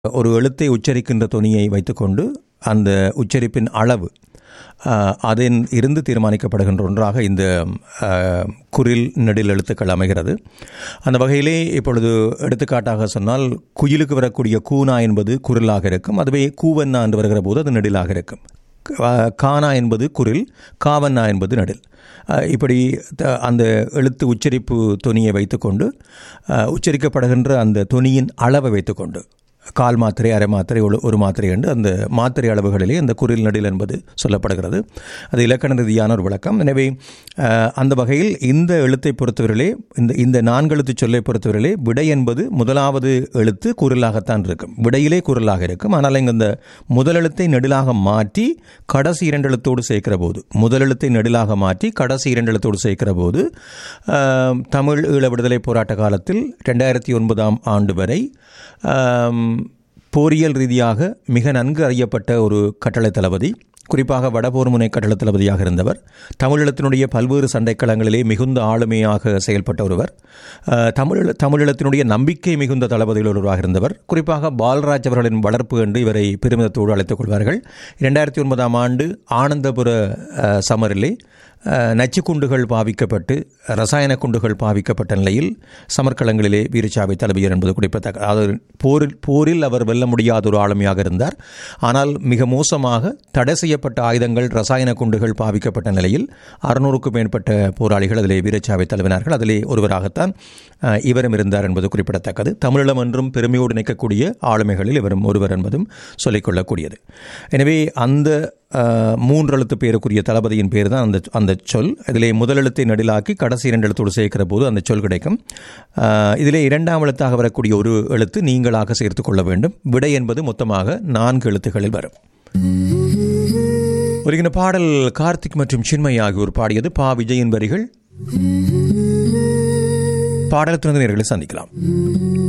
ஒரு எழுத்தை உச்சரிக்கின்ற தொனியை வைத்துக்கொண்டு அந்த உச்சரிப்பின் அளவு அஹ், அதன் இருந்து தீர்மானிக்கப்படுகின்ற ஒன்றாக இந்த அஹ், குரில் நெடில் எழுத்துக்கள் அமைகிறது அந்த வகையிலே இப்பொழுது எடுத்துக்காட்டாக சொன்னால் குயிலுக்கு வரக்கூடிய கூனா என்பது குரிலாக இருக்கும் அதுவே கூவன்னா என்று வருகிற போது அது நெடிலாக இருக்கும் அஹ், கானா என்பது குரில் காவன்னா என்பது நெடில் அஹ், இப்படி த- அந்த எழுத்து உச்சரிப்பு தொனியை வைத்துக்கொண்டு அஹ், உச்சரிக்கப்படுகின்ற அந்த தொனியின் அளவை வைத்துக்கொண்டு கால் மாத்திரை அரை மாத்திரை ஒரு ஒரு மாத்திரை என்று அந்த மாத்திரை அளவுகளிலே அந்த குரில் நடில் என்பது சொல்லப்படுகிறது அது இலக்கண ரீதியான ஒரு விளக்கம் எனவே அஹ், அந்த வகையில் இந்த எழுத்தை பொறுத்தவரையிலே இந்த இந்த நான்கெழுத்து சொல்லை பொறுத்தவரையிலே விடை என்பது முதலாவது எழுத்து குரலாகத்தான் இருக்கும் விடையிலே குரலாக இருக்கும் ஆனால் இங்கே இந்த முதல் எழுத்தை நெடிலாக மாற்றி கடைசி இரண்டு எழுத்தோடு சேர்க்கிற போது முதல் எழுத்தை நெடிலாக மாற்றி கடைசி இரண்டு எழுத்தோடு சேர்க்கிற போது அஹ், தமிழ் ஈழ விடுதலை போராட்ட காலத்தில் ரெண்டாயிரத்தி ஒன்பதாம் ஆண்டு வரை ஆம், போரியல் ரீதியாக மிக நன்கு அறியப்பட்ட ஒரு கட்டளை தளபதி குறிப்பாக வடபோர் முனை கட்டளை தளபதியாக இருந்தவர் தமிழீழத்தினுடைய பல்வேறு சண்டைக்களங்களிலே மிகுந்த ஆளுமையாக செயல்பட்ட ஒருவர் அஹ், தமிழ் தமிழீழத்தினுடைய நம்பிக்கை மிகுந்த தளபதிகள் ஒருவராக இருந்தவர் குறிப்பாக பால்ராஜ் அவர்களின் வளர்ப்பு என்று இவரை பெருமிதத்தோடு அழைத்துக் கொள்வார்கள் இரண்டாயிரத்தி ஒன்பதாம் ஆண்டு ஆனந்தபுர அஹ், சமரிலே அஹ், நச்சுக்குண்டுகள் பாவிக்கப்பட்டு ரசாயன குண்டுகள் பாவிக்கப்பட்ட நிலையில் சமர்க்களங்களிலே வீரச்சாவை தளபதியர் என்பது குறிப்பிடத்தக்க அதாவது போரில் போரில் அவர் வெல்ல முடியாத ஒரு ஆளுமையாக இருந்தார் ஆனால் மிக மோசமாக தடை செய்யப்பட்ட ஆயுதங்கள் ரசாயன குண்டுகள் பாவிக்கப்பட்ட நிலையில் அறுநூறுக்கும் மேற்பட்ட போராளிகள் அதிலே வீரச்சாவை தழுவினார்கள் அதிலே ஒருவராகத்தான் அஹ், இவரும் இருந்தார் என்பது குறிப்பிடத்தக்கது தமிழீழம் என்றும் பெருமையோடு நிற்கக்கூடிய ஆளுமைகளில் இவரும் ஒருவர் என்பதும் சொல்லிக்கொள்ளக்கூடியது எனவே அந்த அஹ், மூன்று எழுத்து பேருக்குரிய தளபதியின் பேர் தான் அந்த அந்த சொல் இதிலே முதல் எழுத்தை நடிலாக்கி கடைசி இரண்டு எழுத்தோடு சேர்க்கிற போது அந்த சொல் கிடைக்கும் அஹ், இதிலே இரண்டாம் எழுத்தாக வரக்கூடிய ஒரு எழுத்து நீங்களாக சேர்த்து கொள்ள வேண்டும் விடை என்பது மொத்தமாக நான்கு எழுத்துக்களில் வரும் ஒரு இந்த பாடல் கார்த்திக் மற்றும் சின்மய் ஆகியோர் பாடியது பா விஜயின் வரிகள் பாடல் திறந்த நேர்களை சந்திக்கலாம்